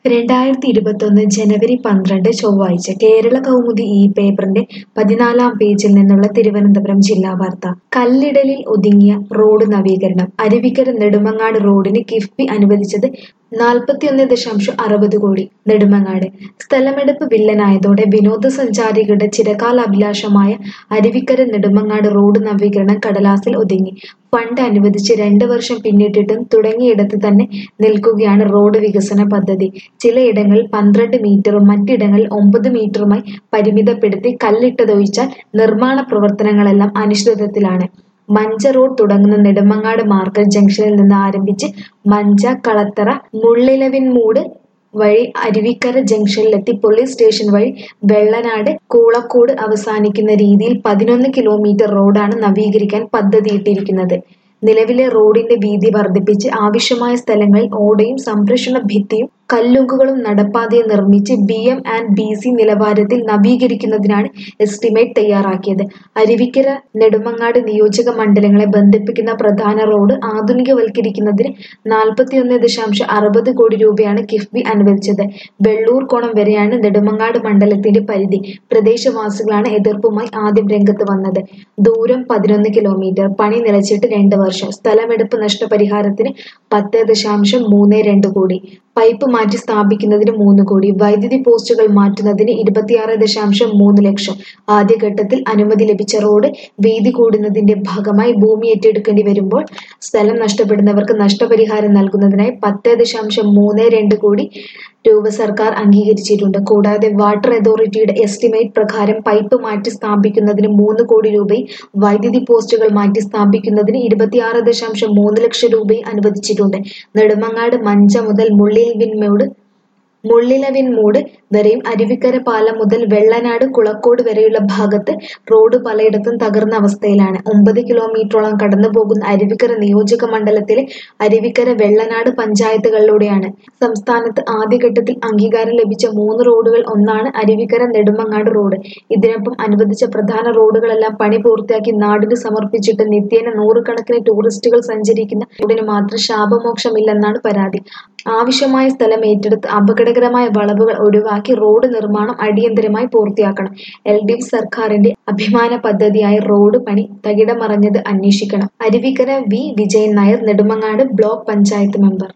രണ്ടായിരത്തി ഇരുപത്തൊന്ന് ജനുവരി പന്ത്രണ്ട് ചൊവ്വാഴ്ച കേരള കൗമുദി ഈ പേപ്പറിന്റെ പതിനാലാം പേജിൽ നിന്നുള്ള തിരുവനന്തപുരം ജില്ലാ വാർത്ത കല്ലിടലിൽ ഒതുങ്ങിയ റോഡ് നവീകരണം അരുവിക്കര നെടുമങ്ങാട് റോഡിന് കിഫ്ബി അനുവദിച്ചത് നാൽപ്പത്തിയൊന്ന് ദശാംശം അറുപത് കോടി നെടുമങ്ങാട് സ്ഥലമെടുപ്പ് വില്ലനായതോടെ വിനോദസഞ്ചാരികളുടെ ചിരകാല അഭിലാഷമായ അരുവിക്കര നെടുമങ്ങാട് റോഡ് നവീകരണം കടലാസിൽ ഒതുങ്ങി ഫണ്ട് അനുവദിച്ച് രണ്ട് വർഷം പിന്നിട്ടിട്ടും തുടങ്ങിയിടത്ത് തന്നെ നിൽക്കുകയാണ് റോഡ് വികസന പദ്ധതി ചിലയിടങ്ങളിൽ പന്ത്രണ്ട് മീറ്ററും മറ്റിടങ്ങളിൽ ഒമ്പത് മീറ്ററുമായി പരിമിതപ്പെടുത്തി കല്ലിട്ടതൊഴിച്ചാൽ നിർമ്മാണ പ്രവർത്തനങ്ങളെല്ലാം അനിശ്ചിതത്വത്തിലാണ് മഞ്ച റോഡ് തുടങ്ങുന്ന നെടുമങ്ങാട് മാർക്കറ്റ് ജംഗ്ഷനിൽ നിന്ന് ആരംഭിച്ച് മഞ്ച കളത്തറ മുള്ളിലവിൻമൂട് വഴി അരുവിക്കര ജംഗ്ഷനിലെത്തി പോലീസ് സ്റ്റേഷൻ വഴി വെള്ളനാട് കൂളക്കോട് അവസാനിക്കുന്ന രീതിയിൽ പതിനൊന്ന് കിലോമീറ്റർ റോഡാണ് നവീകരിക്കാൻ പദ്ധതിയിട്ടിരിക്കുന്നത് നിലവിലെ റോഡിന്റെ വീതി വർദ്ധിപ്പിച്ച് ആവശ്യമായ സ്ഥലങ്ങളിൽ ഓടയും സംരക്ഷണ ഭിത്തിയും കല്ലുങ്കുകളും നടപ്പാതയും നിർമ്മിച്ച് B M and B C നിലവാരത്തിൽ നവീകരിക്കുന്നതിനാണ് എസ്റ്റിമേറ്റ് തയ്യാറാക്കിയത് അരുവിക്കര നെടുമങ്ങാട് നിയോജക മണ്ഡലങ്ങളെ ബന്ധിപ്പിക്കുന്ന പ്രധാന റോഡ് ആധുനികവൽക്കരിക്കുന്നതിന് നാൽപ്പത്തിയൊന്ന് ദശാംശം അറുപത് കോടി രൂപയാണ് കിഫ്ബി അനുവദിച്ചത് വെള്ളൂർ കോണം വരെയാണ് നെടുമങ്ങാട് മണ്ഡലത്തിന്റെ പരിധി പ്രദേശവാസികളാണ് എതിർപ്പുമായി ആദ്യം രംഗത്ത് വന്നത് ദൂരം പതിനൊന്ന് കിലോമീറ്റർ പണി നിലച്ചിട്ട് രണ്ട് വർഷം സ്ഥലമെടുപ്പ് നഷ്ടപരിഹാരത്തിന് പത്ത് ദശാംശം മൂന്ന് രണ്ട് കോടി പൈപ്പ് മാറ്റി സ്ഥാപിക്കുന്നതിന് മൂന്ന് കോടി വൈദ്യുതി പോസ്റ്റുകൾ മാറ്റുന്നതിന് ഇരുപത്തിയാറ് ദശാംശം മൂന്ന് ലക്ഷം ആദ്യഘട്ടത്തിൽ അനുമതി ലഭിച്ച റോഡ് വീതി കൂടുന്നതിന്റെ ഭാഗമായി ഭൂമി ഏറ്റെടുക്കേണ്ടി വരുമ്പോൾ സ്ഥലം നഷ്ടപ്പെടുന്നവർക്ക് നഷ്ടപരിഹാരം നൽകുന്നതിനായി പത്ത് ദശാംശം മൂന്ന് രണ്ട് കോടി രൂപ സർക്കാർ അംഗീകരിച്ചിട്ടുണ്ട് കൂടാതെ വാട്ടർ അതോറിറ്റിയുടെ എസ്റ്റിമേറ്റ് പ്രകാരം പൈപ്പ് മാറ്റി സ്ഥാപിക്കുന്നതിന് മൂന്ന് കോടി രൂപയും വൈദ്യുതി പോസ്റ്റുകൾ മാറ്റി സ്ഥാപിക്കുന്നതിന് ഇരുപത്തിയാറ് ദശാംശം മൂന്ന് ലക്ഷം രൂപയും അനുവദിച്ചിട്ടുണ്ട് നെടുമങ്ങാട് മഞ്ച മുതൽ മുള്ളിൽവിൻമൂട് മുള്ളിലവിൻമൂട് വരെയും അരുവിക്കര പാലം മുതൽ വെള്ളനാട് കുളക്കോട് വരെയുള്ള ഭാഗത്ത് റോഡ് പലയിടത്തും തകർന്ന അവസ്ഥയിലാണ് ഒമ്പത് കിലോമീറ്ററോളം കടന്നു പോകുന്ന അരുവിക്കര നിയോജക മണ്ഡലത്തിലെ അരുവിക്കര വെള്ളനാട് പഞ്ചായത്തുകളിലൂടെയാണ് സംസ്ഥാനത്ത് ആദ്യഘട്ടത്തിൽ അംഗീകാരം ലഭിച്ച മൂന്ന് റോഡുകൾ ഒന്നാണ് അരുവിക്കര നെടുമങ്ങാട് റോഡ് ഇതിനൊപ്പം അനുവദിച്ച പ്രധാന റോഡുകളെല്ലാം പണി പൂർത്തിയാക്കി നാടിന് സമർപ്പിച്ചിട്ട് നിത്യേന നൂറുകണക്കിന് ടൂറിസ്റ്റുകൾ സഞ്ചരിക്കുന്ന റോഡിന് മാത്രം ശാപമോക്ഷമില്ലെന്നാണ് പരാതി ആവശ്യമായ സ്ഥലം ഏറ്റെടുത്ത് അപകടകരമായ വളവുകൾ ഒഴിവാക്കി റോഡ് നിർമ്മാണം അടിയന്തരമായി പൂർത്തിയാക്കണം എൽ ഡി എഫ് സർക്കാരിന്റെ അഭിമാന പദ്ധതിയായ റോഡ് പണി തകിടമറിഞ്ഞത് അന്വേഷിക്കണം Aruvikkara V Vijayan Nair Nedumangad block panchayat member